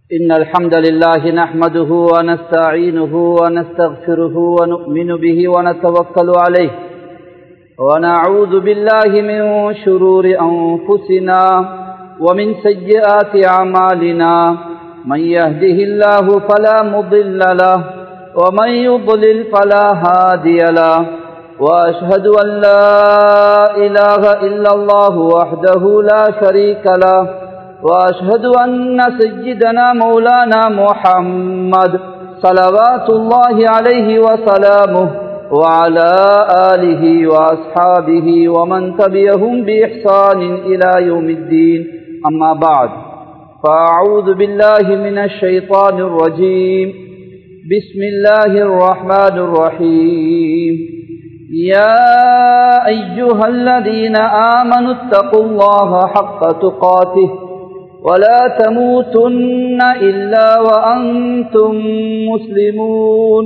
إن الحمد لله نحمده ونستعينه ونستغفره ونؤمن به ونتوكل عليه ونعوذ بالله من شرور أنفسنا ومن سيئات أعمالنا من يهده الله فلا مضل له ومن يضلل فلا هادي له وأشهد أن لا إله إلا الله وحده لا شريك له وأشهد أن سيدنا مولانا محمد صلوات الله عليه وسلامه وعلى آله وأصحابه ومن تبعهم بإحسان إلى يوم الدين أما بعد فأعوذ بالله من الشيطان الرجيم بسم الله الرحمن الرحيم يا أيها الذين آمنوا اتقوا الله حق تقاته ولا تموتن إلا وأنتم مسلمون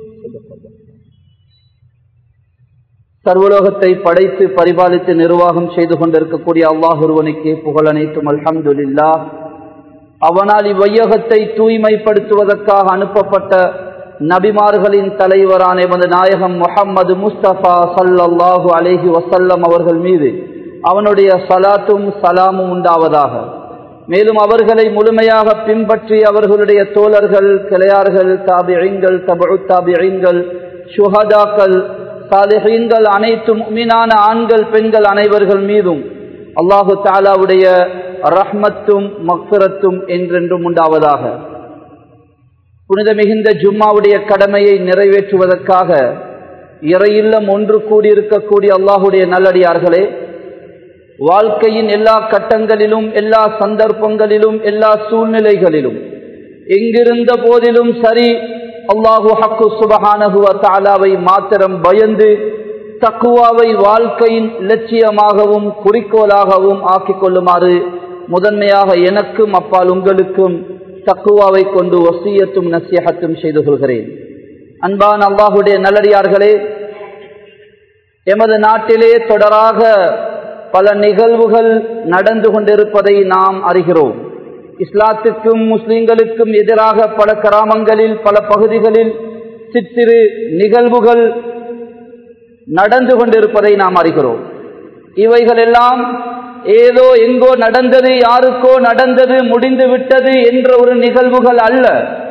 சர்வலோகத்தை படைத்து பரிபாலித்து நிர்வாகம் செய்து கொண்டிருக்கக்கூடிய அல்லாஹ் ஒருவனுக்கு புகழனைத்தும் அல்ஹம்துலில்லா அவனால் இவ்வையகத்தை தூய்மைப்படுத்துவதற்காக அனுப்பப்பட்ட நபிமார்களின் தலைவரான எமது நாயகம் முஹம்மது முஸ்தபா சல்லல்லாஹு அலேஹி வசல்லம் அவர்கள் மீது அவனுடைய சலாத்தும் சலாமும் உண்டாவதாக மேலும் அவர்களை முழுமையாக பின்பற்றி அவர்களுடைய தோழர்கள் கிளையார்கள் தாபியங்கள் தபு தாபியங்கள் சுஹதாக்கள் சாலிஹீன்கள் அனைத்து மீனான ஆண்கள் பெண்கள் அனைவர்கள் மீதும் அல்லாஹு தாலாவுடைய ரஹ்மத்தும் மக்சரத்தும் என்றென்றும் உண்டாவதாக புனித மிகுந்த ஜும்மாவுடைய கடமையை நிறைவேற்றுவதற்காக இறையில்லம் ஒன்று கூடியிருக்கக்கூடிய அல்லாஹுடைய நல்லடியார்களே வாழ்க்கையின் எல்லா கட்டங்களிலும் எல்லா சந்தர்ப்பங்களிலும் எல்லா சூழ்நிலைகளிலும் எங்கிருந்த போதிலும் சரி அல்லாஹு ஹக்கு சுபஹானகுவ தாலாவை மாத்திரம் பயந்து தக்குவாவை வாழ்க்கையின் இலட்சியமாகவும் குறிக்கோளாகவும் ஆக்கிக் கொள்ளுமாறு முதன்மையாக எனக்கும் அப்பால் உங்களுக்கும் தக்குவாவை கொண்டு வசியத்தும் நசியகத்தும் செய்து கொள்கிறேன் அன்பான் அல்லாஹுடைய நல்லடியார்களே எமது நாட்டிலே தொடராக பல நிகழ்வுகள் நடந்து கொண்டிருப்பதை நாம் அறிகிறோம் இஸ்லாத்துக்கும் முஸ்லிம்களுக்கும் எதிராக பல கிராமங்களில் பல பகுதிகளில் சிற்றிரு நிகழ்வுகள் நடந்து கொண்டிருப்பதை நாம் அறிகிறோம் இவைகள் எல்லாம் ஏதோ எங்கோ நடந்தது யாருக்கோ நடந்தது முடிந்து விட்டது என்ற ஒரு நிகழ்வுகள் அல்ல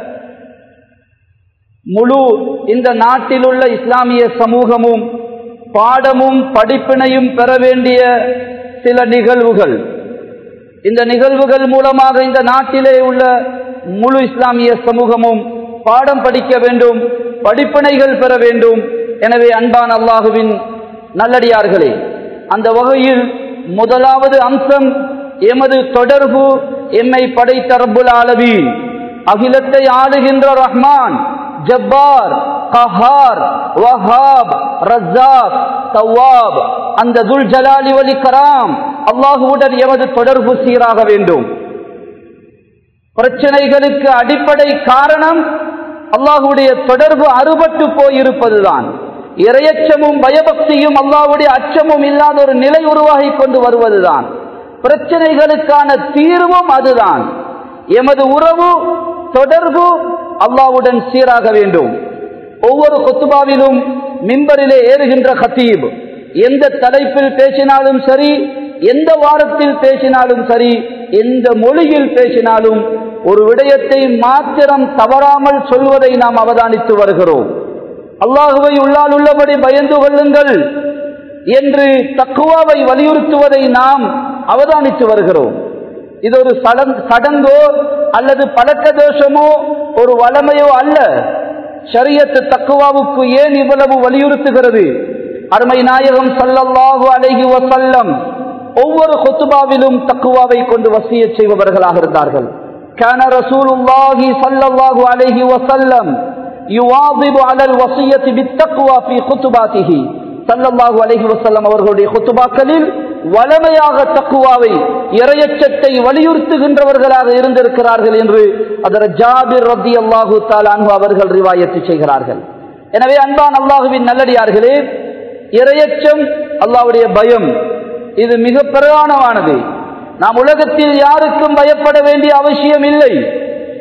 முழு இந்த நாட்டில் உள்ள இஸ்லாமிய சமூகமும் பாடமும் படிப்பினையும் பெற வேண்டிய சில நிகழ்வுகள் இந்த நிகழ்வுகள் மூலமாக இந்த நாட்டிலே உள்ள முழு இஸ்லாமிய சமூகமும் பாடம் படிக்க வேண்டும் படிப்பினைகள் பெற வேண்டும் எனவே அன்பான் அல்லாஹுவின் நல்லடியார்களே அந்த வகையில் முதலாவது அம்சம் எமது தொடர்பு எம்மை படைத்த ரப்புல் ஆலவி அகிலத்தை ஆளுகின்ற ரஹ்மான் ஜப்பார் கஹார் வஹாப் ரஸாக் தவாப் அந்த துல் ஜலாலி வலி கராம் அல்லாஹுவுடன் எமது தொடர்பு சீராக வேண்டும் பிரச்சனைகளுக்கு அடிப்படை காரணம் அல்லாஹுடைய தொடர்பு அறுபட்டு போயிருப்பதுதான் இரையச்சமும் பயபக்தியும் அல்லாவுடைய அச்சமும் இல்லாத ஒரு நிலை உருவாகி கொண்டு வருவதுதான் பிரச்சனைகளுக்கான தீர்வும் அதுதான் எமது உறவு தொடர்பு அல்லாவுடன் சீராக வேண்டும் ஒவ்வொரு கொத்துபாவிலும் மிம்பரிலே ஏறுகின்ற ஹத்தீப் எந்த தலைப்பில் பேசினாலும் சரி எந்த வாரத்தில் பேசினாலும் சரி எந்த மொழியில் பேசினாலும் ஒரு விடயத்தை மாத்திரம் தவறாமல் சொல்வதை நாம் அவதானித்து வருகிறோம் அல்லாஹுவை உள்ளால் உள்ளபடி பயந்து கொள்ளுங்கள் என்று தக்குவாவை வலியுறுத்துவதை நாம் அவதானித்து வருகிறோம் இது ஒரு சடங்கோ அல்லது பழக்க தோஷமோ ஒரு வளமையோ அல்ல ஷரியத்து தக்குவாவுக்கு ஏன் இவ்வளவு வலியுறுத்துகிறது அருமை நாயகம் சல்லல்லாஹு அலைஹி வசல்லம் ஒவ்வொரு கொத்துபாவிலும் தக்குவாவை கொண்டு வசிய செய்பவர்களாக இருந்தார்கள் كان رسول الله صلى الله عليه وسلم يواظب على الوصية بالتقوى في خطباته சல்லல்லாஹு அலைஹி வசல்லம் அவர்களுடைய குத்துபாக்களில் வளமையாக தக்குவாவை இரையச்சத்தை வலியுறுத்துகின்றவர்களாக இருந்திருக்கிறார்கள் என்று அதர் ஜாபிர் ரத்தி அல்லாஹு தாலான்ஹு அவர்கள் ரிவாயத்து செய்கிறார்கள் எனவே அன்பான் அல்லாஹுவின் நல்லடியார்களே இரையச்சம் அல்லாவுடைய பயம் இது மிக பிரதானமானது நாம் உலகத்தில் யாருக்கும் பயப்பட வேண்டிய அவசியம் இல்லை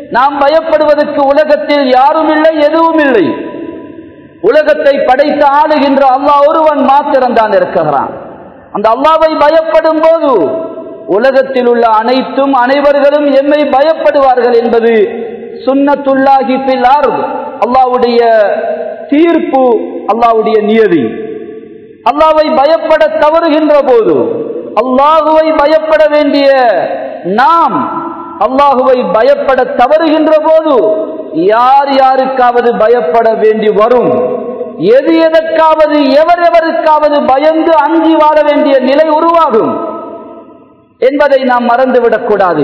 நாம் பயப்படுவதற்கு உலகத்தில் யாரும் இல்லை எதுவும் இல்லை உலகத்தை படைத்து ஆளுகின்ற அல்லாஹ் ஒருவன் மாத்திரம் தான் இருக்கிறான் அந்த அல்லாவை பயப்படும் போது உலகத்தில் உள்ள அனைத்தும் அனைவர்களும் எம்மை பயப்படுவார்கள் என்பது சுன்னத்துல்லாஹி பில் அர்த் அல்லாவுடைய தீர்ப்பு அல்லாவுடைய நியதி அல்லாவை பயப்பட தவறுகின்ற போது அல்லாஹுவை பயப்பட வேண்டிய நாம் அல்லாஹுவை பயப்பட தவறுகின்ற போது யார் யாருக்காவது பயப்பட வேண்டி வரும் எது எதற்காவது எவர் எவருக்காவது பயந்து அஞ்சி வாழ வேண்டிய நிலை உருவாகும் என்பதை நாம் மறந்துவிடக் கூடாது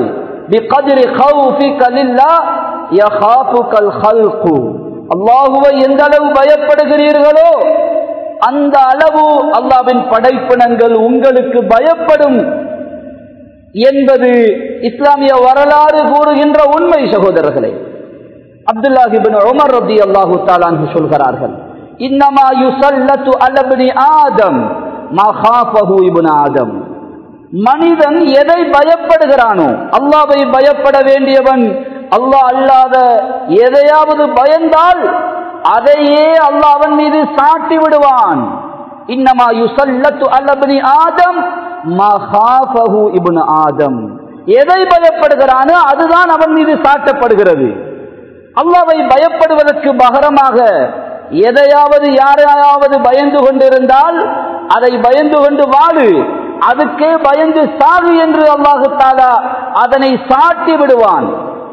அல்லாஹுவை எந்த அளவு பயப்படுகிறீர்களோ அந்த அளவு அல்லாவின் படைப்பினங்கள் உங்களுக்கு பயப்படும் என்பது இஸ்லாமிய வரலாறு கூறுகின்ற உண்மை சகோதரர்களே அப்துல்லாஹிபின் உமர் ரபி அல்லாஹு தாலான் சொல்கிறார்கள் இன்னமா யுசல்லத்து அலபினி ஆதம் மகாபஹு இபுன் ஆதம் மனிதன் எதை பயப்படுகிறானோ அல்லாவை பயப்பட வேண்டியவன் அல்லாஹ் அல்லாத எதையாவது பயந்தால் அதையே அல்லாஹ் அவன் மீது சாட்டி விடுவான் இன்னமா யுசல்லத்து அலபினி ஆதம் மகாபஹு இபுன் ஆதம் எதை பயப்படுகிறானோ அதுதான் அவன் மீது சாட்டப்படுகிறது அல்லாவை பயப்படுவதற்கு பகரமாக எதையாவது யாரையாவது பயந்து கொண்டிருந்தால் அதை பயந்து கொண்டு வாழு அதுக்கே பயந்து சாகு என்று அல்லாஹு தாலா அதனை சாட்டி விடுவான்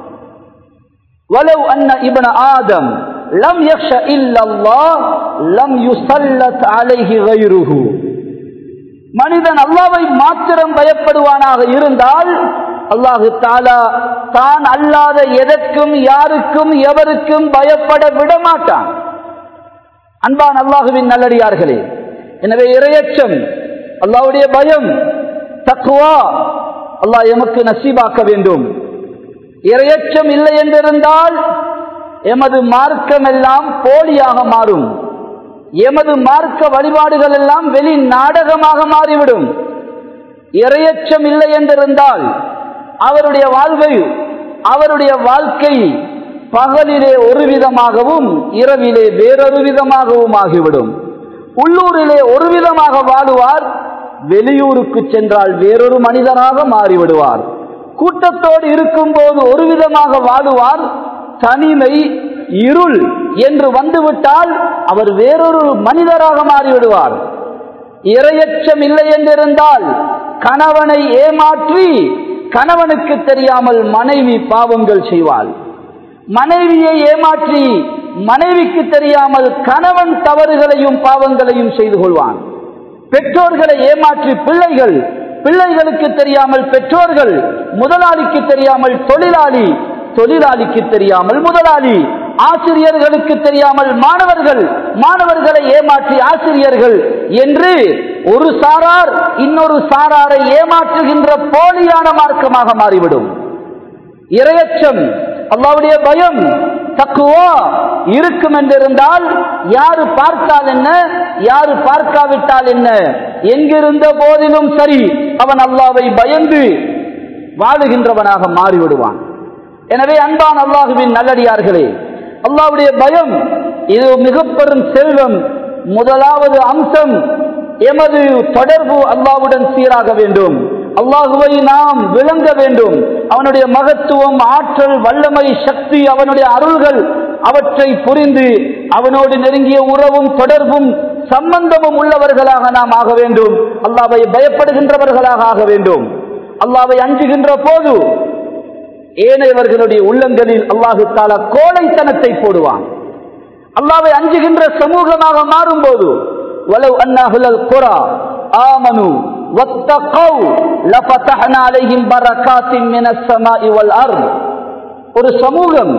வலவ் அன்ன இபன ஆதம் லம் யக்ஷ இல்லல்லாஹ் லம் யுஸல்லத் அலைஹி கைருஹு மனிதன் அல்லாவை மாத்திரம் பயப்படுவானாக இருந்தால் அல்லாஹு தாலா தான் அல்லாத எதற்கும் யாருக்கும் எவருக்கும் பயப்பட விட மாட்டான் அன்பான் அல்லாஹுவின் நல்லடியார்களே எனவே இரையச்சம் அல்லாவுடைய பயம் தக்குவா அல்லாஹ் எமக்கு நசீபாக்க வேண்டும் இரையச்சம் இல்லை என்றிருந்தால் எமது மார்க்கம் எல்லாம் போலியாக மாறும் எமது மார்க்க வழிபாடுகள் எல்லாம் வெளி நாடகமாக மாறிவிடும் இரையச்சம் இல்லை என்றிருந்தால் அவருடைய வாழ்வை அவருடைய வாழ்க்கை பகலிலே ஒரு விதமாகவும் இரவிலே வேறொரு விதமாகவும் ஆகிவிடும் உள்ளூரிலே ஒரு விதமாக வாழுவார் வெளியூருக்கு சென்றால் வேறொரு மனிதனாக மாறிவிடுவார் கூட்டத்தோடு இருக்கும் போது ஒரு விதமாக வாழுவார் தனிமை இருள் என்று வந்துவிட்டால் அவர் வேறொரு மனிதராக மாறிவிடுவார் இரையச்சம் இல்லை என்றிருந்தால் கணவனை ஏமாற்றி கணவனுக்கு தெரியாமல் மனைவி பாவங்கள் செய்வாள் மனைவியை ஏமாற்றி மனைவிக்கு தெரியாமல் கணவன் தவறுகளையும் பாவங்களையும் செய்து கொள்வான் பெற்றோர்களை ஏமாற்றி பிள்ளைகள் பிள்ளைகளுக்கு தெரியாமல் பெற்றோர்கள் முதலாளிக்கு தெரியாமல் தொழிலாளி தொழிலாளிக்கு தெரியாமல் முதலாளி ஆசிரியர்களுக்கு தெரியாமல் மாணவர்கள் மாணவர்களை ஏமாற்றி ஆசிரியர்கள் என்று ஒரு சாரார் இன்னொரு சாராரை ஏமாற்றுகின்ற போலியான மார்க்கமாக மாறிவிடும் இரையச்சம் அல்லாவுடைய பயம் தக்குவா இருக்கும் என்றிருந்தால் யாரு பார்த்தால் என்ன யாரு பார்க்காவிட்டால் என்ன எங்கிருந்த போதிலும் சரி அவன் அல்லாவை பயந்து வாழுகின்றவனாக மாறிவிடுவான் எனவே அன்பான் அல்லாஹுவின் நல்லடியார்களே அல்லாவுடைய பயம் இது மிக பெரும் செல்வம் முதலாவது அம்சம் எமது தொடர்பு அல்லாவுடன் சீராக வேண்டும் அல்லாஹுவை நாம் விளங்க வேண்டும் அவனுடைய மகத்துவம் ஆற்றல் வல்லமை சக்தி அவனுடைய அருள்கள் அவற்றை புரிந்து அவனோடு நெருங்கிய உறவும் தொடர்பும் சம்பந்தமும் உள்ளவர்களாக நாம் ஆக வேண்டும் அல்லாவை பயப்படுகின்றவர்களாக ஆக வேண்டும் அல்லாவை அஞ்சுகின்ற போது ஏனையவர்களுடைய உள்ளங்களில் அல்லாஹு தாலா கோழைத்தனத்தை போடுவான் அல்லாவை அஞ்சுகின்ற சமூகமாக மாறும் போது வலவ் அன்னாஹுலல் குரா ஆமனு واتقوا لفتحنا عليهم بركات من السماء والارض ஒரு சமூகம்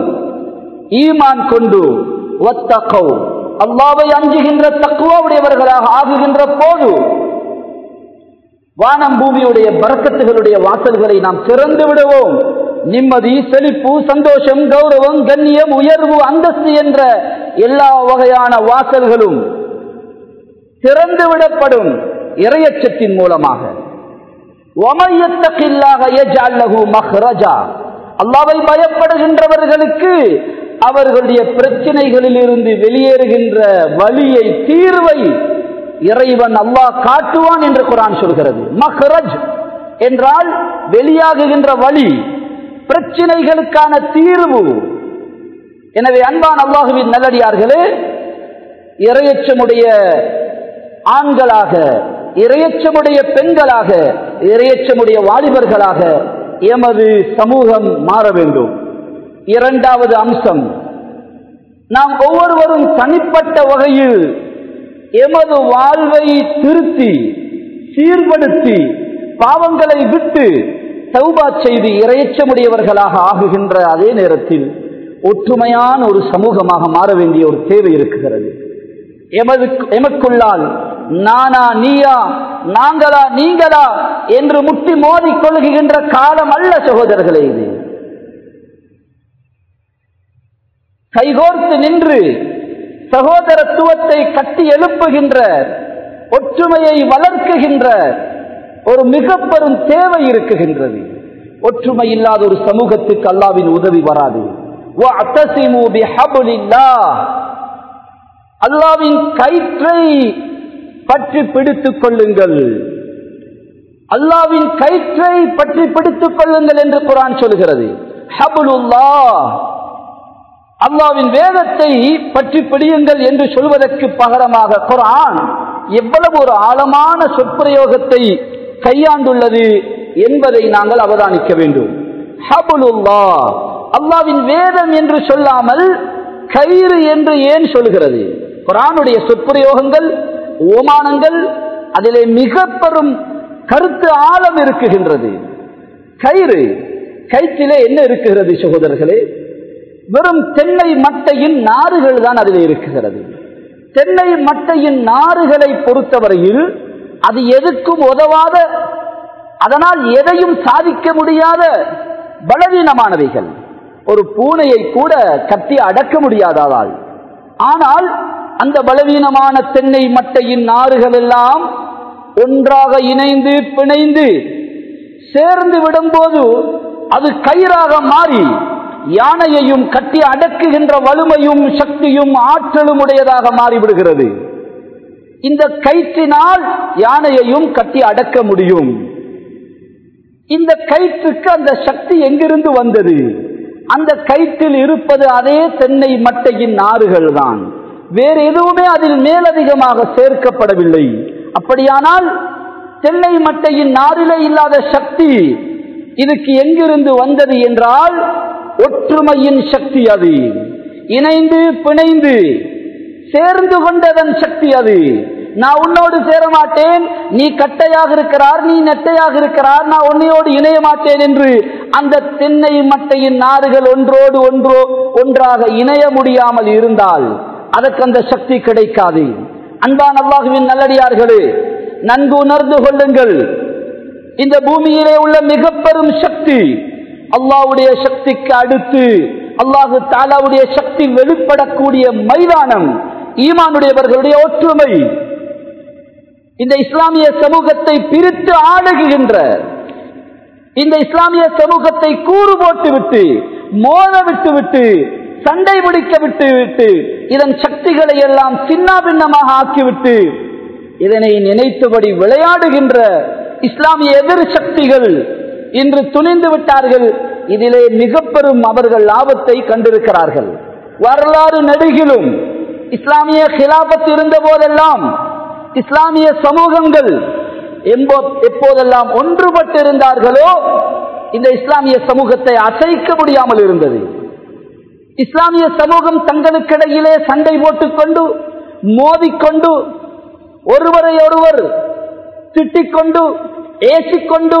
ஈமான் கொண்டு வத்தகவ் அல்லாவை அஞ்சுகின்ற தக்குவாவுடையவர்களாக ஆகுகின்ற போது வானம் பூமியுடைய பறக்கத்துகளுடைய வாசல்களை நாம் திறந்து விடுவோம் நிம்மதி செழிப்பு சந்தோஷம் கௌரவம் கண்ணியம் உயர்வு அந்தஸ்து என்ற எல்லா வகையான வாசல்களும் திறந்து விடப்படும் இரையச்சத்தின் மூலமாக அல்லாவை பயப்படுகின்றவர்களுக்கு அவர்களுடைய பிரச்சனைகளில் இருந்து வெளியேறுகின்ற வழியை தீர்வை இறைவன் அல்லாஹ் காட்டுவான் என்று குரான் சொல்கிறது மஹ்ரஜ் என்றால் வெளியாகுகின்ற வழி பிரச்சனைகளுக்கான தீர்வு எனவே அன்பான் அல்லாஹுவின் நல்லடியார்களே இரையச்சமுடைய ஆண்களாக இரையச்சமுடைய பெண்களாக இரையச்சமுடைய வாலிபர்களாக எமது சமூகம் மாற வேண்டும் இரண்டாவது அம்சம் நாம் ஒவ்வொருவரும் தனிப்பட்ட வகையில் எமது வாழ்வை திருத்தி சீர்படுத்தி பாவங்களை விட்டு சௌபா செய்து இரையச்சமுடையவர்களாக ஆகுகின்ற அதே நேரத்தில் ஒற்றுமையான ஒரு சமூகமாக மாற வேண்டிய ஒரு தேவை இருக்குகிறது எமது எமக்குள்ளால் நானா நீயா நாங்களா நீங்களா என்று முட்டி மோதி கொள்கின்ற காலம் அல்ல சகோதரர்களே இது கைகோர்த்து நின்று சகோதரத்துவத்தை கட்டி எழுப்புகின்ற ஒற்றுமையை வளர்க்குகின்ற ஒரு மிக பெரும் தேவை இருக்குகின்றது ஒற்றுமை இல்லாத ஒரு சமூகத்துக்கு அல்லாவின் உதவி வராது அல்லாவின் கயிற்றை பற்றி பிடித்துக் கொள்ளுங்கள் அல்லாவின் கயிற்றை பற்றி பிடித்துக் கொள்ளுங்கள் என்று குரான் சொல்கிறது ஹபுலுல்லா அல்லாவின் வேதத்தை பற்றி பிடியுங்கள் என்று சொல்வதற்கு பகரமாக குரான் எவ்வளவு ஒரு ஆழமான சொற்பிரயோகத்தை கையாண்டுள்ளது என்பதை நாங்கள் அவதானிக்க வேண்டும் ஹபுலுல்லா அல்லாவின் வேதம் என்று சொல்லாமல் கயிறு என்று ஏன் சொல்கிறது குரானுடைய சொற்பிரயோகங்கள் ஓமானங்கள் அதிலே மிக பெரும் கருத்து ஆழம் இருக்குகின்றது கயிறு கயிற்றிலே என்ன இருக்குகிறது சகோதரர்களே வெறும் தென்னை மட்டையின் நாறுகள் தான் அதில் இருக்குகிறது தென்னை மட்டையின் நாறுகளை பொறுத்தவரையில் அது எதுக்கும் உதவாத அதனால் எதையும் சாதிக்க முடியாத பலவீனமானவைகள் ஒரு பூனையை கூட கட்டி அடக்க முடியாததால் ஆனால் அந்த பலவீனமான தென்னை மட்டையின் நாறுகள் எல்லாம் ஒன்றாக இணைந்து பிணைந்து சேர்ந்து விடும்போது அது கயிறாக மாறி யானையையும் கட்டி அடக்குகின்ற வலிமையும் சக்தியும் ஆற்றலும் உடையதாக மாறிவிடுகிறது இந்த கயிற்றினால் யானையையும் கட்டி அடக்க முடியும் இந்த கயிற்றுக்கு அந்த சக்தி எங்கிருந்து வந்தது அந்த கயிற்றில் இருப்பது அதே தென்னை மட்டையின் நாறுகள் தான் வேறு எதுவுமே அதில் மேலதிகமாக சேர்க்கப்படவில்லை அப்படியானால் தென்னை மட்டையின் நாரிலே இல்லாத சக்தி இதுக்கு எங்கிருந்து வந்தது என்றால் ஒற்றுமையின் சக்தி அது இணைந்து பிணைந்து சேர்ந்து கொண்டதன் சக்தி அது நான் உன்னோடு சேர மாட்டேன் நீ கட்டையாக இருக்கிறார் நீ நெட்டையாக இருக்கிறார் நான் உன்னையோடு இணைய மாட்டேன் என்று அந்த தென்னை மட்டையின் நாறுகள் ஒன்றோடு ஒன்றோ ஒன்றாக இணைய முடியாமல் இருந்தால் அதற்கு அந்த சக்தி கிடைக்காது அன்பான் அல்லாஹுவின் நல்லடியார்களே நன்கு உணர்ந்து கொள்ளுங்கள் இந்த பூமியிலே உள்ள மிக பெரும் சக்தி அல்லாவுடைய சக்திக்கு அடுத்து அல்லாஹு தாலாவுடைய சக்தி வெளிப்படக்கூடிய மைதானம் ஈமானுடையவர்களுடைய ஒற்றுமை இந்த இஸ்லாமிய சமூகத்தை பிரித்து ஆளுகின்ற இந்த இஸ்லாமிய சமூகத்தை கூறு போட்டு விட்டு மோத விட்டு விட்டு சண்டை பிடிக்க விட்டு விட்டு இதன் சக்திகளை எல்லாம் சின்ன பின்னமாக ஆக்கிவிட்டு இதனை நினைத்தபடி விளையாடுகின்ற இஸ்லாமிய எதிர் சக்திகள் இன்று துணிந்து விட்டார்கள் இதிலே மிக பெரும் அவர்கள் லாபத்தை கண்டிருக்கிறார்கள் வரலாறு நெடுகிலும் இஸ்லாமிய கிலாபத் இருந்த போதெல்லாம் இஸ்லாமிய சமூகங்கள் எப்போதெல்லாம் ஒன்றுபட்டு இருந்தார்களோ இந்த இஸ்லாமிய சமூகத்தை அசைக்க முடியாமல் இருந்தது இஸ்லாமிய சமூகம் தங்களுக்கிடையிலே சண்டை போட்டுக்கொண்டு மோதிக்கொண்டு ஒருவரை ஒருவர் திட்டிக்கொண்டு ஏசிக்கொண்டு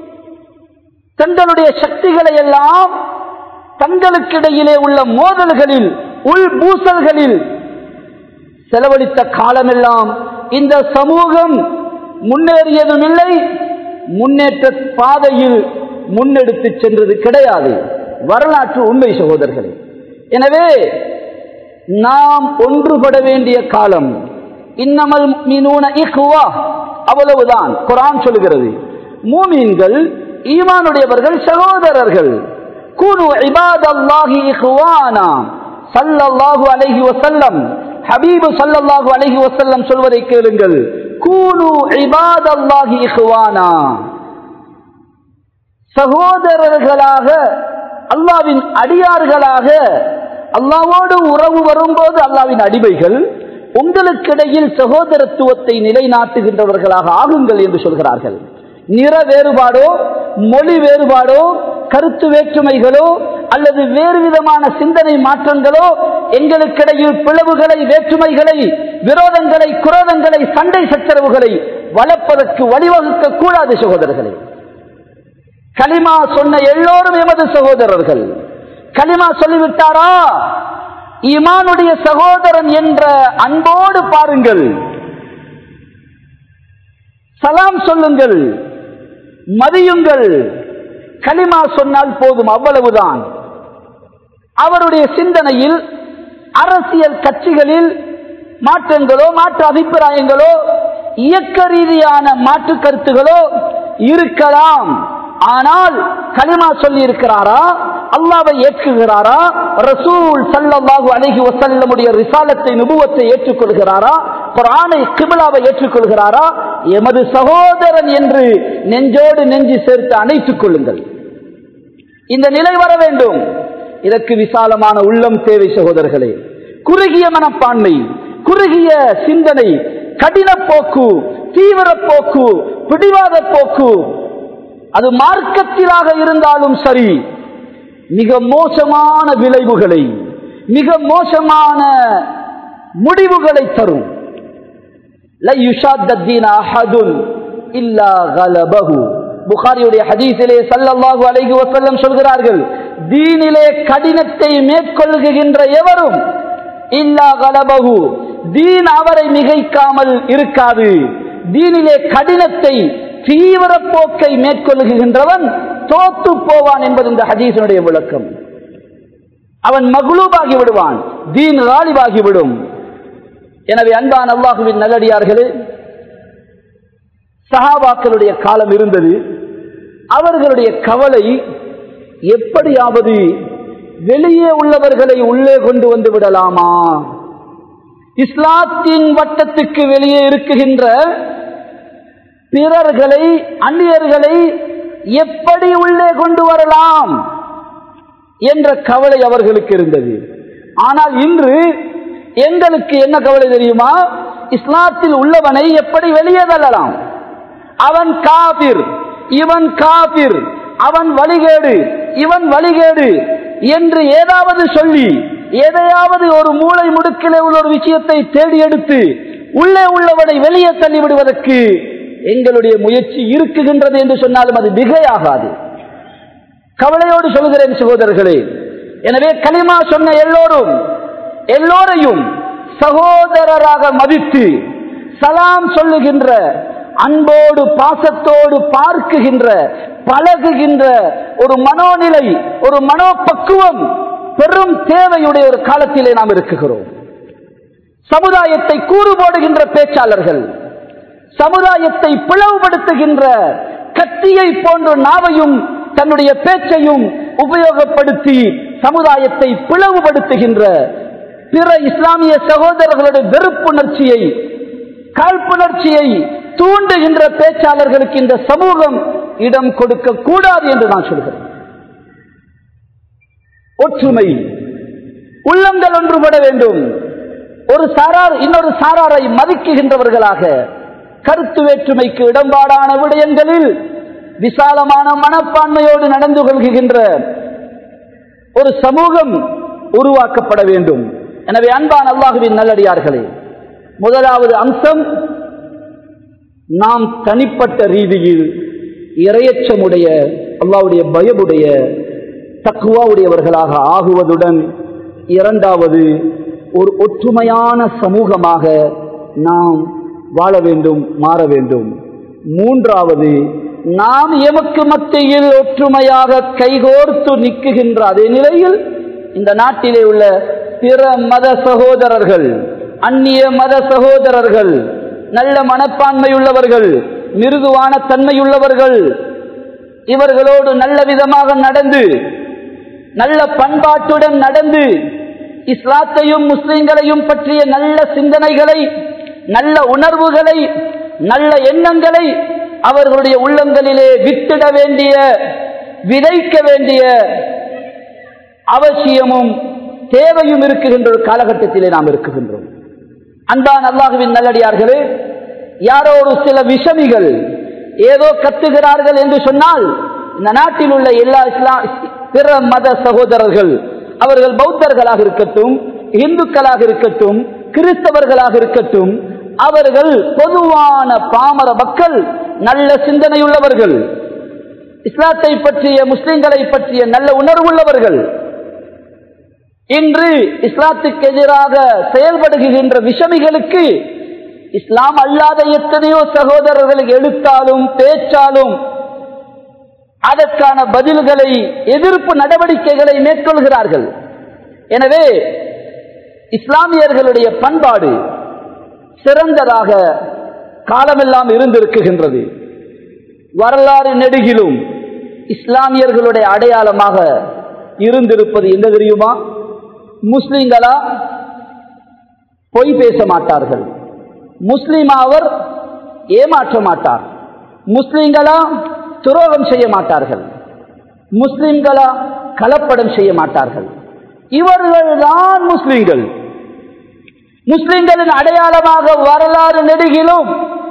தங்களுடைய சக்திகளை எல்லாம் தங்களுக்கிடையிலே உள்ள மோதல்களில் உள் பூசல்களில் செலவழித்த காலமெல்லாம் இந்த சமூகம் முன்னேறியதும் இல்லை முன்னேற்ற பாதையில் முன்னெடுத்து சென்றது கிடையாது வரலாற்று உண்மை சகோதரர்களே எனவே நாம் ஒன்றுபட வேண்டிய காலம் இன்னமல் மீனூன இஹ்வா அவ்வளவுதான் குரான் சொல்கிறது மூமீன்கள் ஈமானுடையவர்கள் சகோதரர்கள் கூனு இபாதல்லாஹி இஹ்வானா ஸல்லல்லாஹு அலைஹி வஸல்லம் ஹபீபு ஸல்லல்லாஹு அலைஹி வஸல்லம் சொல்வதை கேளுங்கள் கூனு இபாதல்லாஹி இஹ்வானா சகோதரர்களாக அல்லாவின் அடியார்களாக அல்லாவோடு உறவு வரும்போது அல்லாவின் அடிமைகள் உங்களுக்கிடையில் சகோதரத்துவத்தை நிலைநாட்டுகின்றவர்களாக ஆகுங்கள் என்று சொல்கிறார்கள் நிற வேறுபாடோ மொழி வேறுபாடோ கருத்து வேற்றுமைகளோ அல்லது வேறு விதமான சிந்தனை மாற்றங்களோ எங்களுக்கிடையில் பிளவுகளை வேற்றுமைகளை விரோதங்களை குரோதங்களை சண்டை சச்சரவுகளை வளர்ப்பதற்கு வழிவகுக்க கூடாது சகோதரர்களே கலிமா சொன்ன எல்லோரும் எமது சகோதரர்கள் கலிமா சொல்லிவிட்டாரா ஈமானுடைய சகோதரன் என்ற அன்போடு பாருங்கள் சலாம் சொல்லுங்கள் மதியுங்கள் கலிமா சொன்னால் போதும் அவ்வளவுதான் அவருடைய சிந்தனையில் அரசியல் கட்சிகளில் மாற்றங்களோ மாற்று அபிப்பிராயங்களோ இயக்க ரீதியான மாற்று கருத்துகளோ இருக்கலாம் ஆனால் களிமா சொல்லி இருக்கிறாரா அல்லாவை ஏற்றுகிறாரா ரசூல் சல்லல்லாஹு அலைஹி வஸல்லமுடைய ரிசாலத்தை நுபுவத்தை ஏற்றுக்கொள்கிறாரா குர்ஆனை கிபிலாவை ஏற்றுக்கொள்கிறாரா எமது சகோதரன் என்று நெஞ்சோடு நெஞ்சு சேர்த்து அணைத்துக் கொள்ளுங்கள் இந்த நிலை வர வேண்டும் இதற்கு விசாலமான உள்ளம் தேவை சகோதரர்களே குறுகிய மனப்பான்மை குறுகிய சிந்தனை கடின போக்கு தீவிர போக்கு பிடிவாத போக்கு அது மார்க்கத்திலாக இருந்தாலும் சரி மிக மோசமான விளைவுகளை மிக மோசமான முடிவுகளை தரும் لا يشاد الدين أحد إلا غلبه புகாரியுடைய ஹதீஸிலே சல்லல்லாஹு அலைஹி வஸல்லம் சொல்கிறார்கள் தீனிலே கடினத்தை மேற்கொள்கின்ற எவரும் இல்லா கலபகு தீன் அவரை மிகைக்காமல் இருக்காது தீனிலே கடினத்தை தீவிர போக்கை மேற்கொள்கின்றவன் தோத்து போவான் என்பது இந்த ஹதீசனுடைய விளக்கம் அவன் மகுளூபாகி விடுவான் தீன் ராலிபாகி விடும் எனவே அன்பான் அல்லாஹுவின் நல்லடியார்களே சஹாபாக்களுடைய காலம் இருந்தது அவர்களுடைய கவலை எப்படியாவது வெளியே உள்ளவர்களை உள்ளே கொண்டு வந்து விடலாமா இஸ்லாத்தின் வட்டத்துக்கு வெளியே இருக்குகின்ற பிறர்களை அந்நியர்களை எப்படி உள்ளே கொண்டு வரலாம் என்ற கவலை அவர்களுக்கு இருந்தது ஆனால் இன்று எங்களுக்கு என்ன கவலை தெரியுமா இஸ்லாத்தில் உள்ளவனை எப்படி வெளியே தள்ளலாம் அவன் காபிர் இவன் காபிர் அவன் வழிகேடு இவன் வழிகேடு என்று ஏதாவது சொல்லி எதையாவது ஒரு மூளை முடுக்கிலே உள்ள ஒரு விஷயத்தை தேடி எடுத்து உள்ளே உள்ளவனை வெளியே தள்ளிவிடுவதற்கு எங்களுடைய முயற்சி இருக்குகின்றது என்று சொன்னாலும் அது மிகையாகாது கவலையோடு சொல்கிறேன் சகோதரர்களே எனவே களிமா சொன்ன எல்லோரும் எல்லோரையும் சகோதரராக மதித்து சலாம் சொல்லுகின்ற அன்போடு பாசத்தோடு பார்க்குகின்ற பழகுகின்ற ஒரு மனோநிலை ஒரு மனோபக்குவம் பெரும் தேவையுடைய ஒரு காலத்திலே நாம் இருக்குகிறோம் சமுதாயத்தை கூறு போடுகின்ற பேச்சாளர்கள் சமுதாயத்தை பிளவுபடுத்துகின்ற கத்தியை போன்ற நாவையும் தன்னுடைய பேச்சையும் உபயோகப்படுத்தி சமுதாயத்தை பிளவுபடுத்துகின்ற பிற இஸ்லாமிய சகோதரர்களுடைய வெறுப்புணர்ச்சியை காழ்ப்புணர்ச்சியை தூண்டுகின்ற பேச்சாளர்களுக்கு இந்த சமூகம் இடம் கொடுக்க கூடாது என்று நான் சொல்கிறேன் ஒற்றுமை உள்ளங்கள் ஒன்றுபட வேண்டும் ஒரு சாரார் இன்னொரு சாராரை மதிக்குகின்றவர்களாக கருத்து வேற்றுமைக்கு இடம்பாடான விடயங்களில் விசாலமான மனப்பான்மையோடு நடந்து கொள்கின்ற ஒரு சமூகம் உருவாக்கப்பட வேண்டும் எனவே அன்பான் அல்லாஹுவின் நல்லடியார்களே முதலாவது அம்சம் நாம் தனிப்பட்ட ரீதியில் இரையச்சமுடைய அல்லாவுடைய பயமுடைய தக்குவாவுடையவர்களாக ஆகுவதுடன் இரண்டாவது ஒரு ஒற்றுமையான சமூகமாக நாம் வாழ வேண்டும் மாற வேண்டும் மூன்றாவது நாம் எமக்கு மத்தியில் ஒற்றுமையாக கைகோர்த்து நிற்குகின்ற அதே நிலையில் இந்த நாட்டிலே உள்ள பிற மத சகோதரர்கள் அந்நிய மத சகோதரர்கள் நல்ல மனப்பான்மையுள்ளவர்கள் மிருதுவான தன்மையுள்ளவர்கள் இவர்களோடு நல்ல விதமாக நடந்து நல்ல பண்பாட்டுடன் நடந்து இஸ்லாத்தையும் முஸ்லிம்களையும் பற்றிய நல்ல சிந்தனைகளை நல்ல உணர்வுகளை நல்ல எண்ணங்களை அவர்களுடைய உள்ளங்களிலே வித்திட வேண்டிய விதைக்க வேண்டிய அவசியமும் தேவையும் இருக்குகின்ற ஒரு காலகட்டத்திலே நாம் இருக்குகின்றோம் அன்பான் அல்லாஹுவின் நல்லடியார்களே யாரோ ஒரு சில விஷமிகள் ஏதோ கத்துகிறார்கள் என்று சொன்னால் இந்த நாட்டில் உள்ள எல்லா இஸ்லா பிற மத சகோதரர்கள் அவர்கள் பௌத்தர்களாக இருக்கட்டும் இந்துக்களாக இருக்கட்டும் கிறிஸ்தவர்களாக இருக்கட்டும் அவர்கள் பொதுவான பாமர மக்கள் நல்ல சிந்தனையுள்ளவர்கள் இஸ்லாத்தை பற்றிய முஸ்லிம்களை பற்றிய நல்ல உணர்வுள்ளவர்கள் இன்று இஸ்லாத்துக்கு எதிராக செயல்படுகின்ற விஷமிகளுக்கு இஸ்லாம் அல்லாத எத்தனையோ சகோதரர்கள் எழுத்தாலும் பேச்சாலும் அதற்கான பதில்களை எதிர்ப்பு நடவடிக்கைகளை மேற்கொள்கிறார்கள் எனவே இஸ்லாமியர்களுடைய பண்பாடு சிறந்ததாக காலமெல்லாம் இருந்திருக்குகின்றது வரலாறு நெடுகிலும் இஸ்லாமியர்களுடைய அடையாளமாக இருந்திருப்பது என்ன தெரியுமா முஸ்லிம்களா பொய் பேச மாட்டார்கள் முஸ்லிம் அவர் ஏமாற்ற மாட்டார் முஸ்லிம்களா துரோகம் செய்ய மாட்டார்கள் முஸ்லிம்களா கலப்படம் செய்ய மாட்டார்கள் இவர்கள்தான் முஸ்லிம்கள் முஸ்லிம்களின் அடையாளமாக வரலாறு நெடுகிலும்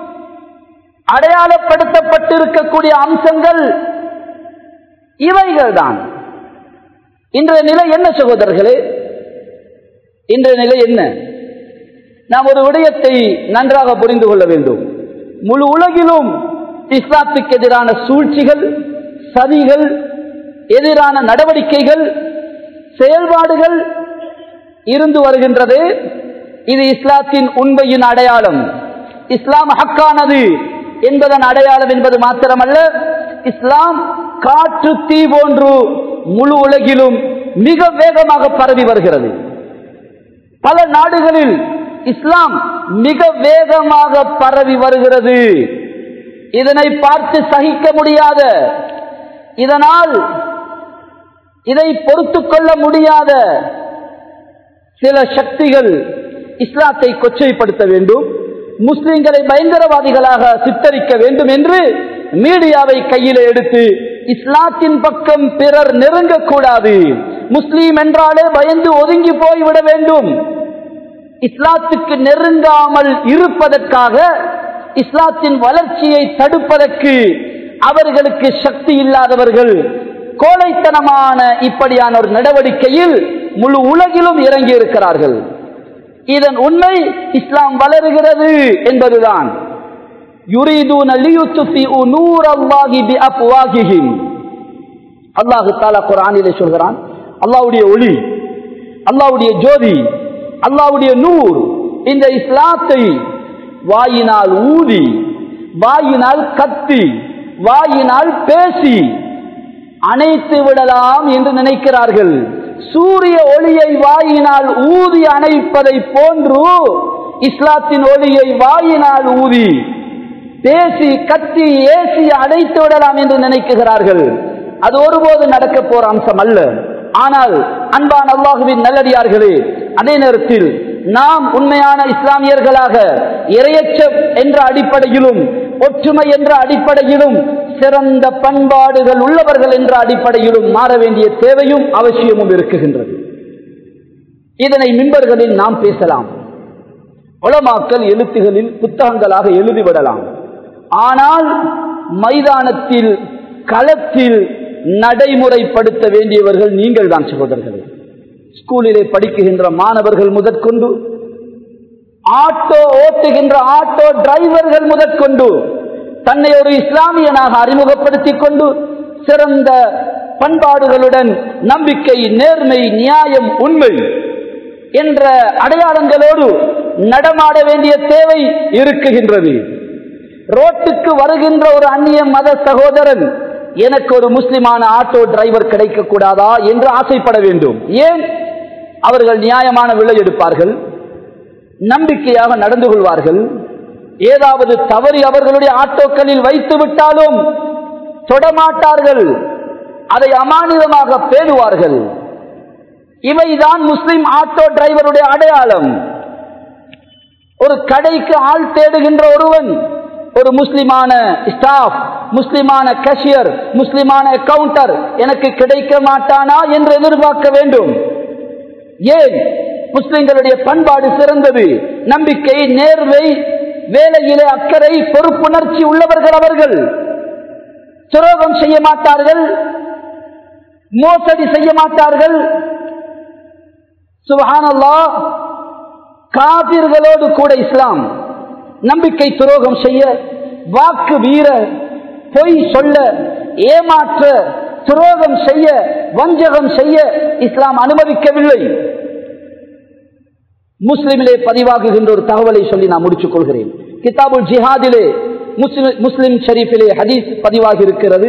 அடையாளப்படுத்தப்பட்டிருக்கக்கூடிய அம்சங்கள் இவைகள்தான் இன்றைய நிலை என்ன சகோதரர்களே இன்றைய நிலை என்ன நாம் ஒரு விடயத்தை நன்றாக புரிந்து கொள்ள வேண்டும் முழு உலகிலும் இஸ்லாத்துக்கு எதிரான சூழ்ச்சிகள் சதிகள் எதிரான நடவடிக்கைகள் செயல்பாடுகள் இருந்து வருகின்றது இது இஸ்லாத்தின் உண்மையின் அடையாளம் இஸ்லாம் ஹக்கானது என்பதன் அடையாளம் என்பது மாத்திரமல்ல இஸ்லாம் காற்று தீ போன்று முழு உலகிலும் மிக வேகமாக பரவி வருகிறது பல நாடுகளில் இஸ்லாம் மிக வேகமாக பரவி வருகிறது இதனை பார்த்து சகிக்க முடியாத இதனால் இதை பொறுத்து கொள்ள முடியாத சில சக்திகள் இஸ்லாத்தை கொச்சைப்படுத்த வேண்டும் முஸ்லிம்களை பயங்கரவாதிகளாக சித்தரிக்க வேண்டும் என்று மீடியாவை கையில் எடுத்து இஸ்லாத்தின் பக்கம் பிறர் நெருங்கக்கூடாது முஸ்லீம் என்றாலே பயந்து ஒதுங்கி போய்விட வேண்டும் இஸ்லாத்துக்கு நெருங்காமல் இருப்பதற்காக இஸ்லாத்தின் வளர்ச்சியை தடுப்பதற்கு அவர்களுக்கு சக்தி இல்லாதவர்கள் கோழைத்தனமான இப்படியான ஒரு நடவடிக்கையில் முழு உலகிலும் இறங்கி இருக்கிறார்கள் இதன் உண்மை இஸ்லாம் வளருகிறது என்பதுதான் அல்லாஹு தாலா குரானிலே சொல்கிறான் அல்லாவுடைய ஒளி அல்லாவுடைய ஜோதி அல்லாவுடைய நூர் இந்த இஸ்லாத்தை வாயினால் ஊதி வாயினால் கத்தி வாயினால் பேசி அணைத்து விடலாம் என்று நினைக்கிறார்கள் சூரிய ஒளியை வாயினால் ஊதி அணைப்பதை போன்று இஸ்லாத்தின் ஒளியை வாயினால் ஊதி பேசி கத்தி ஏசி அடைத்து விடலாம் என்று நினைக்குகிறார்கள் அது ஒருபோது நடக்க போற அம்சம் அல்ல ஆனால் அன்பான் அல்லாஹுவின் நல்லடியார்களே அதே நேரத்தில் நாம் உண்மையான இஸ்லாமியர்களாக இரையச்சம் என்ற அடிப்படையிலும் ஒற்றுமை என்ற அடிப்படையிலும் சிறந்த பண்பாடுகள் உள்ளவர்கள் என்ற அடிப்படையிலும் மாற வேண்டிய தேவையும் அவசியமும் இருக்குகின்றது இதனை மின்பர்களில் நாம் பேசலாம் உளமாக்கல் எழுத்துகளில் புத்தகங்களாக எழுதிவிடலாம் ஆனால் மைதானத்தில் களத்தில் நடைமுறைப்படுத்த வேண்டியவர்கள் நீங்கள் தான் சகோதரர்களே ஸ்கூலிலே படிக்குகின்ற மாணவர்கள் முதற்கொண்டு ஆட்டோ ஓட்டுகின்ற ஆட்டோ டிரைவர்கள் முதற்கொண்டு தன்னை ஒரு இஸ்லாமியனாக அறிமுகப்படுத்திக் கொண்டு சிறந்த பண்பாடுகளுடன் நம்பிக்கை நேர்மை நியாயம் உண்மை என்ற அடையாளங்களோடு நடமாட வேண்டிய தேவை இருக்குகின்றது ரோட்டுக்கு வருகின்ற ஒரு அந்நிய மத சகோதரன் எனக்கு ஒரு முஸ்லிமான ஆட்டோ டிரைவர் கிடைக்க கூடாதா என்று ஆசைப்பட வேண்டும் ஏன் அவர்கள் நியாயமான விலை எடுப்பார்கள் நம்பிக்கையாக நடந்து கொள்வார்கள் ஏதாவது தவறி அவர்களுடைய ஆட்டோக்களில் வைத்து விட்டாலும் தொடமாட்டார்கள் அதை அமானிதமாக பேணுவார்கள் இவைதான் முஸ்லிம் ஆட்டோ டிரைவருடைய அடையாளம் ஒரு கடைக்கு ஆள் தேடுகின்ற ஒருவன் ஒரு முஸ்லிமான ஸ்டாஃப் முஸ்லிமான கேஷியர் முஸ்லிமான கவுண்டர் எனக்கு கிடைக்க மாட்டானா என்று எதிர்பார்க்க வேண்டும் ஏன் முஸ்லிம்களுடைய பண்பாடு சிறந்தது நம்பிக்கை நேர்வை வேலையிலே அக்கறை பொறுப்புணர்ச்சி உள்ளவர்கள் அவர்கள் துரோகம் செய்ய மாட்டார்கள் மோசடி செய்ய மாட்டார்கள் சுபஹானல்லா காபிர்களோடு கூட இஸ்லாம் நம்பிக்கை துரோகம் செய்ய வாக்கு வீர பொய் சொல்ல ஏமாற்ற துரோகம் செய்ய வஞ்சகம் செய்ய இஸ்லாம் அனுமதிக்கவில்லை முஸ்லிமிலே பதிவாகுகின்ற ஒரு தகவலை சொல்லி நான் முடிச்சுக் கொள்கிறேன் கிதாபுல் ஜிஹாதிலே முஸ்லிம் முஸ்லிம் ஷரீஃபிலே ஹதீஸ் பதிவாகி இருக்கிறது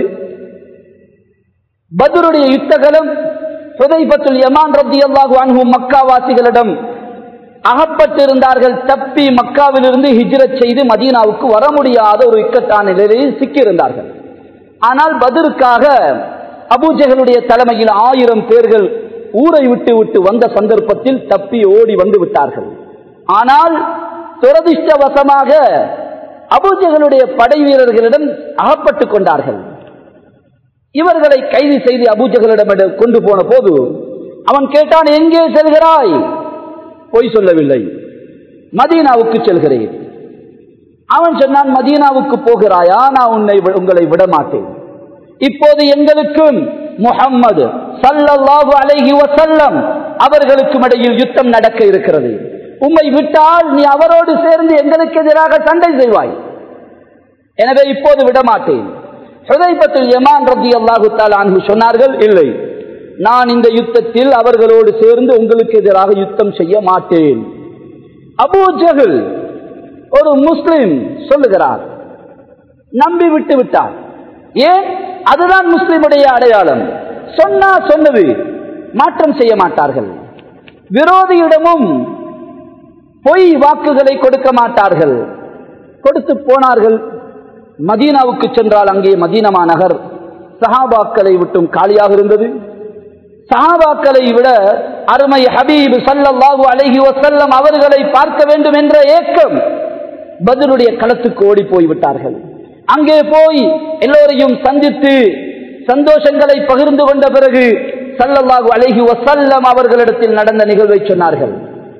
பத்ருடைய யுத்தகலம் புதைபத்துல் யமான் ரத்தி அல்லாஹு அன்ஹு மக்காவாசிகளிடம் அகப்பட்டிருந்தார்கள் தப்பி மக்காவிலிருந்து ஹிஜ்ரத் செய்து மதீனாவுக்கு வர முடியாத ஒரு இக்கட்டான நிலையில் சிக்கியிருந்தார்கள் ஆனால் பதிலுக்காக அபூஜகளுடைய தலைமையில் ஆயிரம் பேர்கள் ஊரை விட்டு விட்டு வந்த சந்தர்ப்பத்தில் தப்பி ஓடி வந்து விட்டார்கள் ஆனால் துரதிருஷ்டவசமாக அபூஜகளுடைய படை வீரர்களிடம் அகப்பட்டுக் கொண்டார்கள் இவர்களை கைது செய்து அபூஜகளிடம் கொண்டு போன போது அவன் கேட்டான் எங்கே செல்கிறாய் பொய் சொல்லவில்லை மதீனாவுக்கு செல்கிறேன் அவன் சொன்னான் மதீனாவுக்கு போகிறாயா நான் உன்னை உங்களை விட மாட்டேன் இப்போது எங்களுக்கும் முகம்மது சல்லல்லாஹு அலைஹி வசல்லம் அவர்களுக்கும் இடையில் யுத்தம் நடக்க இருக்கிறது உம்மை விட்டால் நீ அவரோடு சேர்ந்து எங்களுக்கு எதிராக சண்டை செய்வாய் எனவே இப்போது விட மாட்டேன் ஹுதைபத்துல் யமான் ரத்தி அல்லாஹு தாலான் சொன்னார்கள் இல்லை நான் இந்த யுத்தத்தில் அவர்களோடு சேர்ந்து உங்களுக்கு எதிராக யுத்தம் செய்ய மாட்டேன் அபூ ஜஹல் ஒரு முஸ்லிம் சொல்லுகிறார் நம்பி விட்டு விட்டார் ஏன் அதுதான் முஸ்லிமுடைய அடையாளம் சொன்னா சொன்னது மாற்றம் செய்ய மாட்டார்கள் விரோதியிடமும் பொய் வாக்குகளை கொடுக்க மாட்டார்கள் கொடுத்து போனார்கள் மதீனாவுக்கு சென்றால் அங்கே மதீனமா நகர் சஹாபாக்களை விட்டும் காலியாக இருந்தது சஹாபாக்களை விட அருமை ஹபீப் சல்லல்லாஹு அலைஹி வசல்லம் அவர்களை பார்க்க வேண்டும் என்ற ஏக்கம் பதிலுடைய களத்துக்கு ஓடி போய் விட்டார்கள் அங்கே போய் எல்லோரையும் சந்தித்து சந்தோஷங்களை பகிர்ந்து கொண்ட பிறகு சல்லல்லாஹு அலைஹி வசல்லம் அவர்களிடத்தில் நடந்த நிகழ்வை சொன்னார்கள்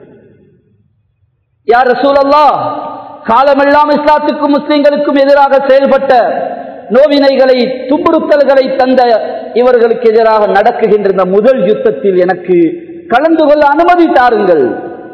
யார் ரசூலல்லா காலமெல்லாம் இஸ்லாத்துக்கும் முஸ்லிம்களுக்கும் எதிராக செயல்பட்ட நோவினைகளை துன்புறுத்தல்களை தந்த இவர்களுக்கு எதிராக நடக்குகின்ற இந்த முதல் யுத்தத்தில் எனக்கு கலந்து கொள்ள அனுமதி தாருங்கள்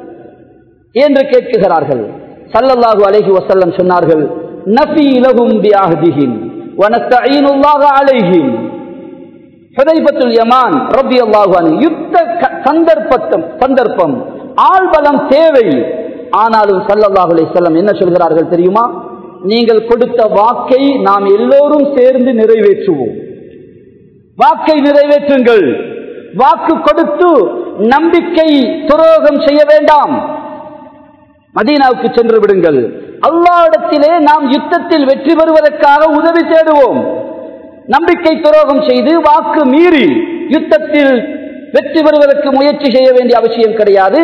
என்று கேட்குகிறார்கள் சல்லல்லாஹு அலைஹி வசல்லம் சொன்னார்கள் நபி இலகும் பியாஹதிஹின் வனஸ்தஈனுல்லாஹ அலைஹின் ஹுதைபத்துல் யமான் ரபியல்லாஹு அன்ஹு யுத்த சந்தர்ப்பத்தம் சந்தர்ப்பம் ஆள்பலம் தேவை ஆனாலும் சல்லல்லாஹு அலைஹி வஸல்லம் என்ன சொல்கிறார்கள் தெரியுமா நீங்கள் கொடுத்த வாக்கை நாம் எல்லோரும் சேர்ந்து நிறைவேற்றுவோம் வாக்கை நிறைவேற்றுங்கள் வாக்கு கொடுத்து நம்பிக்கை துரோகம் செய்ய வேண்டாம் மதீனாவுக்கு சென்று விடுங்கள் அல்லாவிடத்திலே நாம் யுத்தத்தில் வெற்றி பெறுவதற்காக உதவி தேடுவோம் நம்பிக்கை துரோகம் செய்து வாக்கு மீறி யுத்தத்தில் வெற்றி பெறுவதற்கு முயற்சி செய்ய வேண்டிய அவசியம் கிடையாது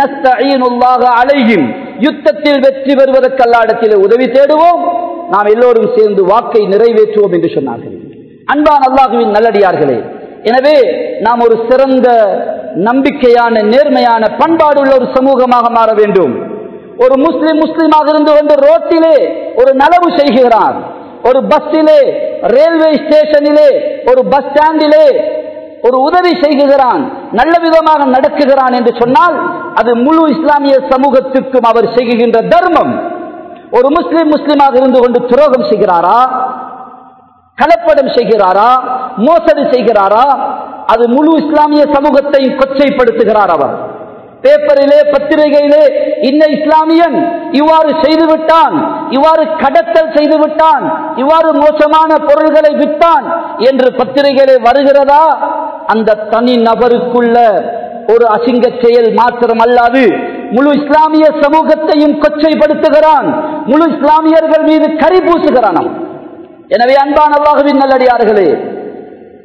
அலையும் யுத்தத்தில் வெற்றி பெறுவதற்கு அல்லாடத்தில் உதவி தேடுவோம் நாம் எல்லோரும் சேர்ந்து வாக்கை நிறைவேற்றுவோம் என்று சொன்னார்கள் அன்பான் அல்லாஹுவின் நல்லடியார்களே எனவே நாம் ஒரு சிறந்த நம்பிக்கையான நேர்மையான பண்பாடுள்ள ஒரு சமூகமாக மாற வேண்டும் ஒரு முஸ்லிம் முஸ்லிமாக இருந்து கொண்டு ரோட்டிலே ஒரு நலவு செய்கிறார் ஒரு பஸ்ஸிலே ரயில்வே ஸ்டேஷனிலே ஒரு பஸ் ஸ்டாண்டிலே ஒரு உதவி செய்கிறான் நல்ல விதமாக நடக்குகிறான் என்று சொன்னால் அது முழு இஸ்லாமிய சமூகத்திற்கும் அவர் செய்கின்ற தர்மம் ஒரு முஸ்லிம் முஸ்லிமாக இருந்து கொண்டு துரோகம் செய்கிறாரா கலப்படம் செய்கிறாரா மோசடி செய்கிறாரா அது முழு இஸ்லாமிய சமூகத்தை கொச்சைப்படுத்துகிறார் அவர் பேப்பரிலே பத்திரிகையிலே இன்ன இஸ்லாமியன் இவ்வாறு செய்து விட்டான் இவ்வாறு கடத்தல் செய்து விட்டான் இவ்வாறு மோசமான பொருள்களை விட்டான் என்று பத்திரிகையிலே வருகிறதா அந்த தனி நபருக்குள்ள ஒரு அசிங்க செயல் மாத்திரம் அல்லாது முழு இஸ்லாமிய சமூகத்தையும் கொச்சைப்படுத்துகிறான் முழு இஸ்லாமியர்கள் மீது கரி பூசுகிறான் எனவே அன்பான் அல்லாஹுவின் நல்லடியார்களே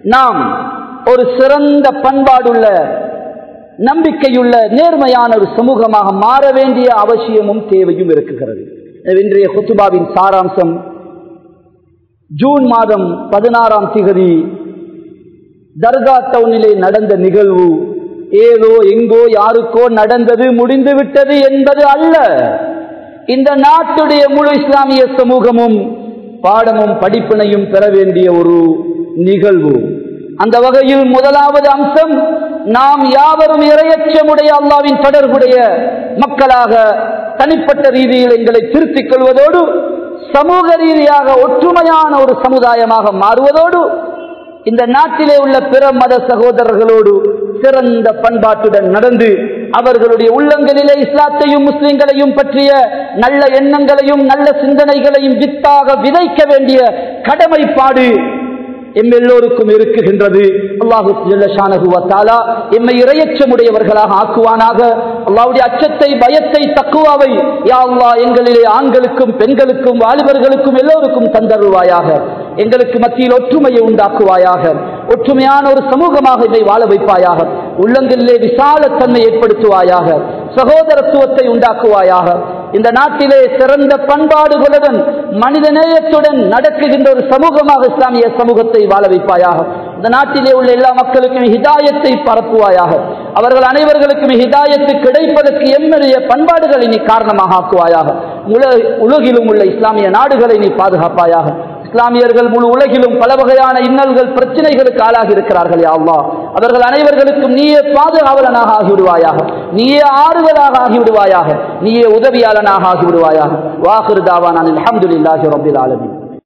நாம் ஒரு சிறந்த பண்பாடுள்ள நம்பிக்கையுள்ள நேர்மையான ஒரு சமூகமாக மாற வேண்டிய அவசியமும் தேவையும் இருக்குகிறது இன்றைய குத்துபாவின் சாராம்சம் ஜூன் மாதம் பதினாறாம் திகதி தர்கா டவுனிலே நடந்த நிகழ்வு ஏதோ எங்கோ யாருக்கோ நடந்தது முடிந்து விட்டது என்பது அல்ல இந்த நாட்டுடைய முழு இஸ்லாமிய சமூகமும் பாடமும் படிப்பினையும் பெற வேண்டிய ஒரு நிகழ்வு அந்த வகையில் முதலாவது அம்சம் நாம் யாவரும் இரையச்சமுடைய அல்லாவின் தொடர்புடைய மக்களாக தனிப்பட்ட ரீதியில் எங்களை திருத்திக் கொள்வதோடு சமூக ரீதியாக ஒற்றுமையான ஒரு சமுதாயமாக மாறுவதோடு இந்த நாட்டிலே உள்ள பிற மத சகோதரர்களோடு சிறந்த பண்பாட்டுடன் நடந்து அவர்களுடைய உள்ளங்களிலே இஸ்லாத்தையும் முஸ்லிம்களையும் பற்றிய நல்ல எண்ணங்களையும் நல்ல சிந்தனைகளையும் வித்தாக விதைக்க வேண்டிய கடமைப்பாடு எம் எல்லோருக்கும் இருக்குகின்றது அல்லாஹு எம்மை இரையச்சமுடையவர்களாக ஆக்குவானாக அல்லாவுடைய அச்சத்தை பயத்தை தக்குவாவை யா அல்லா எங்களிலே ஆண்களுக்கும் பெண்களுக்கும் வாலிபர்களுக்கும் எல்லோருக்கும் தந்தருவாயாக எங்களுக்கு மத்தியில் ஒற்றுமையை உண்டாக்குவாயாக ஒற்றுமையான ஒரு சமூகமாக இதை வாழ வைப்பாயாக உள்ளங்களிலே விசாலத்தன்மை ஏற்படுத்துவாயாக சகோதரத்துவத்தை உண்டாக்குவாயாக இந்த நாட்டிலே சிறந்த பண்பாடுகளுடன் மனிதநேயத்துடன் நடக்குகின்ற ஒரு சமூகமாக இஸ்லாமிய சமூகத்தை வாழ வைப்பாயாக இந்த நாட்டிலே உள்ள எல்லா மக்களுக்கும் ஹிதாயத்தை பரப்புவாயாக அவர்கள் அனைவர்களுக்கும் ஹிதாயத்து கிடைப்பதற்கு என்னுடைய பண்பாடுகளை நீ காரணமாக ஆக்குவாயாக உலகிலும் உள்ள இஸ்லாமிய நாடுகளை நீ பாதுகாப்பாயாக இஸ்லாமியர்கள் முழு உலகிலும் பல வகையான இன்னல்கள் பிரச்சனைகளுக்கு ஆளாகி இருக்கிறார்கள் யாவா அவர்கள் அனைவர்களுக்கும் நீயே பாதுகாவலனாக ஆகிவிடுவாயாக நீயே ஆறுதலாக ஆகிவிடுவாயாக நீயே உதவியாளனாக ஆகிவிடுவாயாக வாஹிருதாவா நான் அலமதுல்லாஹி ரபில் ஆலமின்